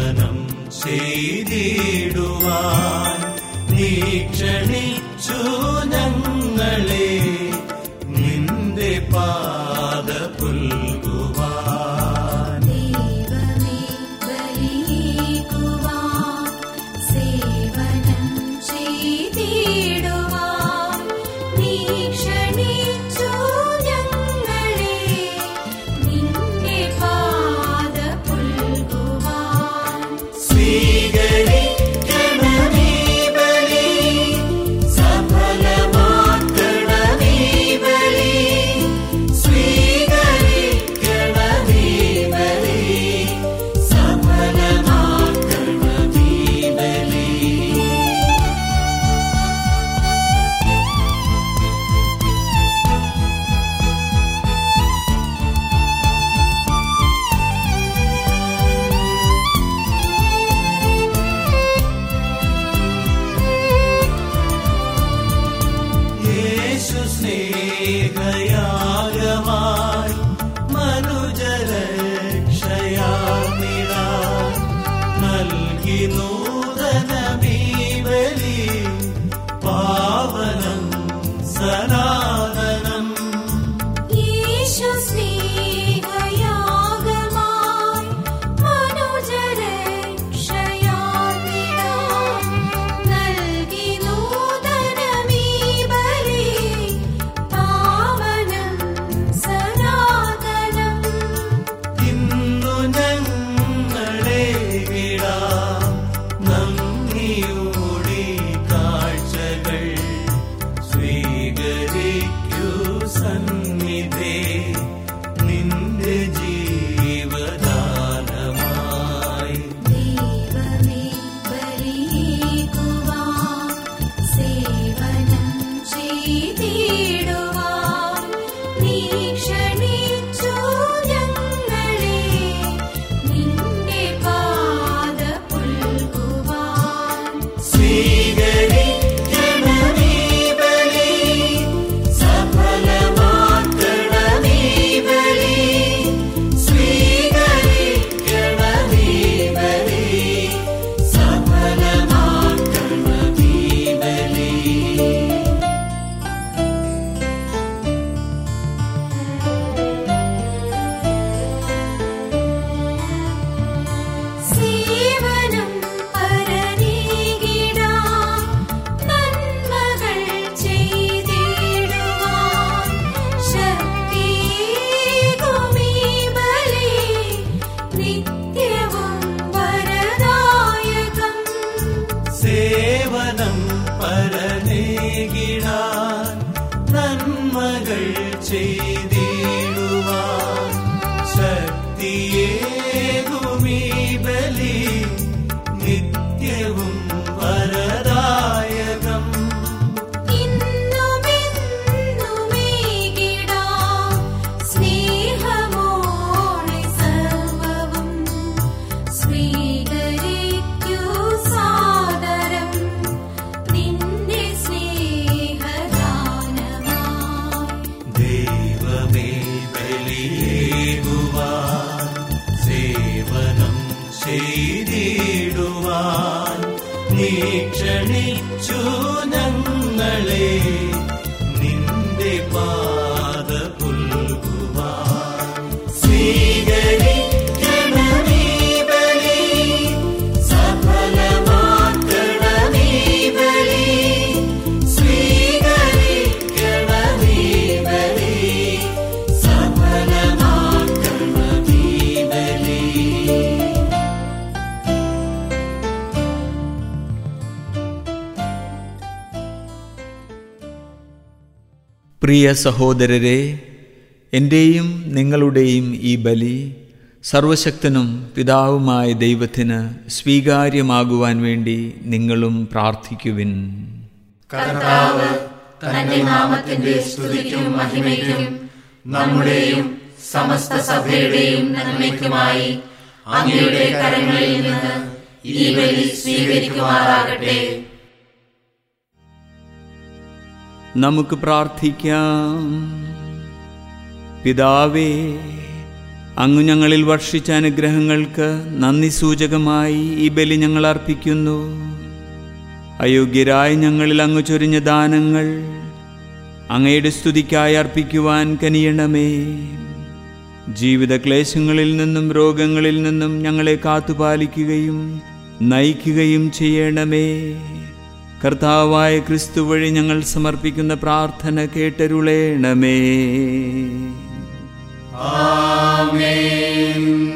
സേവനം ചെയ്തിടുവാൻ നീ ക്ഷണിച്ചു ഞങ്ങളെ നിന്റെ പാദ പുൽകുവാൻ ദൈവമേ ബലിയേകുവാൻ സേവനം ചെയ്തിടുവാൻ നീ ക്ഷണിച്ചു ഞങ്ങളെ നിന്റെ പാദ പുൽകുവാൻ സ്വീകരിക്കണമീ ബലി സഫലമാക്കണമീ ബലി സ്വീകരിക്കണമീ ബലി സഫലമാക്കണമീ ബലി യേശു സ്നേഹയാഗമായി മനുജരക്ഷയാമിടാൻ നൽകി നൂതനമീ ബലി പാവനം സനാതനം യേശു സ്നേഹയാഗമായി മനുജരക്ഷയാർന്നിടാൻ നൽകി നൂതനമീ ബലി പാവനം സനാതനം ഇന്നു ഞങ്ങളെ വിടാം നന്ദിയോടി കാഴ്ചകൾ സ്വീകരിക്കൂ സന്നിധേ നിന്റെ ജീവദാനമായി ദൈവമേ ബലിയേകുവാൻ സേവനം ചെയ്തിടുവാൻ നീ ക്ഷണിച്ചു ഞങ്ങളെ നിന്റെ പാദ പുൽകുവാൻ സ്വീകരിക്കണമീ ബലി സഫലമാക്കണമീ ബലി സ്വീകരിക്കണമീ ബലി സഫലമാക്കണമീ ബലി സേവനം പരനീകിടാൻ നന്മകൾ ചെയ്തിടുവാൻ ശക്തിയേകുമീ ബലി നിത്യവും വരദായകം സേവനം പരനേകിടാൻ നന്മകൾ ചെയ്തിടുവാൻ ശക്തിയേകുമീ ബലി നിത്യവും വരദായകം ഇന്നുമെന്നുമേകിടാം സ്നേഹമോടെ സർവവും സ്വീകരിക്കൂ സാദരം നിന്റെ സ്നേഹദാനമായി ദൈവമേ ബലിയേകുവാൻ സേവനം ചെയ്തിടുവാൻ നീ ക്ഷണിച്ചു ഞങ്ങളെ നിന്റെ പാദ പുൽകുവാൻ സ്വീകരിക്കണമീ ബലി സഫലമാക്കണമീ ബലി സ്വീകരിക്കണമീ ബലി സഫലമാക്കണമീ ബലി പ്രിയ സഹോദരരെ എൻ്റെയും നിങ്ങളുടെയും ഈ ബലി സർവശക്തനും പിതാവുമായ ദൈവത്തിന് സ്വീകാര്യമാകുവാൻ വേണ്ടി നിങ്ങളും പ്രാർത്ഥിക്കുവിൻ കർത്താവ് തന്റെ നാമത്തിന്റെ സ്തുതിക്കും മഹിമയ്ക്കും നമ്മുടെയും സമസ്ത സഭയുടെയും നന്മയ്ക്കുമായി അങ്ങയുടെ കരങ്ങളിൽ നിന്ന് ഈ ബലി സ്വീകരിക്കുമാറാകട്ടെ നമുക്ക് പ്രാർത്ഥിക്കാം പിതാവേ അങ്ങ് ഞങ്ങളിൽ വർഷിച്ച അനുഗ്രഹങ്ങൾക്ക് നന്ദി സൂചകമായി ഈ ബലി ഞങ്ങൾ അർപ്പിക്കുന്നു അയോഗ്യരായ ഞങ്ങളിൽ അങ്ങ് ചൊരിഞ്ഞ ദാനങ്ങൾ അങ്ങയുടെ സ്തുതിക്കായി അർപ്പിക്കുവാൻ കനിയണമേ ജീവിത ക്ലേശങ്ങളിൽ നിന്നും രോഗങ്ങളിൽ നിന്നും ഞങ്ങളെ കാത്തുപാലിക്കുകയും നയിക്കുകയും ചെയ്യണമേ കർത്താവായ ക്രിസ്തു വഴി ഞങ്ങൾ സമർപ്പിക്കുന്ന പ്രാർത്ഥന കേട്ടരുളേണമേ ആമേൻ